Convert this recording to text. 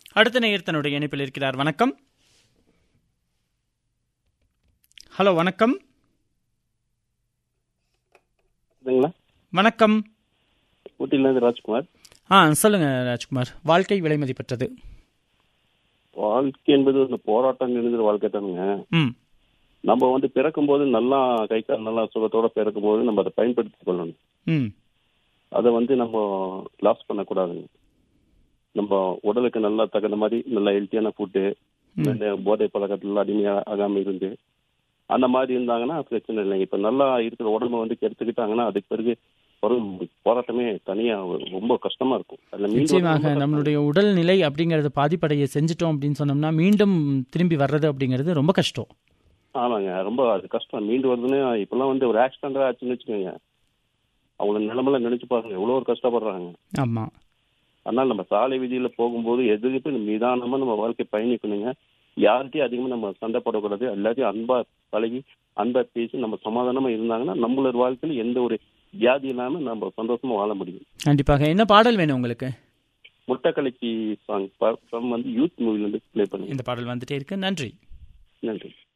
அடுத்த நேயர் தன்னுடைய இணைப்பில் இருக்கிறார் வணக்கம் ஹலோ வணக்கம் இதுங்களா வணக்கம் ஊட்டிலேருந்து ராஜ்குமார் ஆ சொல்லுங்க ராஜ்குமார் வாழ்க்கை விலை மதிப்பற்றது வாழ்க்கை என்பது இந்த போராட்டம் நிறைந்த வாழ்க்கை தானுங்க ம் நம்ம வந்து பிறக்கும்போது நல்லா கை கால் நல்லா சுகத்தோட பிறக்கும்போது நம்ம அதை பயன்படுத்தி கொள்ளணும் ம் அதை வந்து நம்ம லாஸ் பண்ணக்கூடாதுங்க நம்ம உடலுக்கு நல்லா தகுந்த மாதிரி நல்ல ஹெல்த்தியான ஃபுட்டு போதை பழக்கத்துல அடிமையா ஆகாம இருந்து அந்த மாதிரி இருந்தாங்கன்னா பிரச்சனை இல்லைங்க இப்ப நல்லா இருக்கிற உடம்ப வந்து கெடுத்துக்கிட்டாங்கன்னா அதுக்கு பிறகு ஒரு போராட்டமே தனியா ரொம்ப கஷ்டமா இருக்கும் அதுல மீண்டு வரது நிச்சயமாக ரொம்ப கஷ்டம். நம்மளுடைய உடல் நிலை அப்படிங்கறது பாதிப்படைய செஞ்சுட்டோம் அப்படின்னு சொன்னோம்னா மீண்டும் திரும்பி வர்றது அப்படிங்கிறது ரொம்ப கஷ்டம் ஆமாங்க ரொம்ப அது கஷ்டம் மீண்டு வருதுன்னு இப்பெல்லாம் வந்து ஒரு ஆக்சிடென்ட் ஆச்சுன்னு வச்சுக்கோங்க அவங்கள நிலைமையில நினைச்சு பாருங்க எவ்வளவு ஒரு கஷ்டப்படுறாங்க ஆமா அதனால நம்ம சாலை விதியில போகும்போது எதுக்கு நிதானமா நம்ம வாழ்க்கை பயணிக்கணுங்க யார்கிட்டயும் அதிகமா நம்ம சண்டை போடக்கூடாது எல்லாத்தையும் அன்பா பழகி அன்பா பேசி நம்ம சமாதானமா இருந்தாங்கன்னா நம்மளோட வாழ்க்கையில எந்த ஒரு வியாதி இல்லாம நம்ம சந்தோஷமா வாழ முடியும் கண்டிப்பாக என்ன பாடல் வேணும் உங்களுக்கு முட்டக்கலைக்கு சாங் வந்து யூத் மூவில இருந்து ப்ளே பண்ணுங்க இந்த பாடல் வந்துட்டே இருக்கு நன்றி நன்றி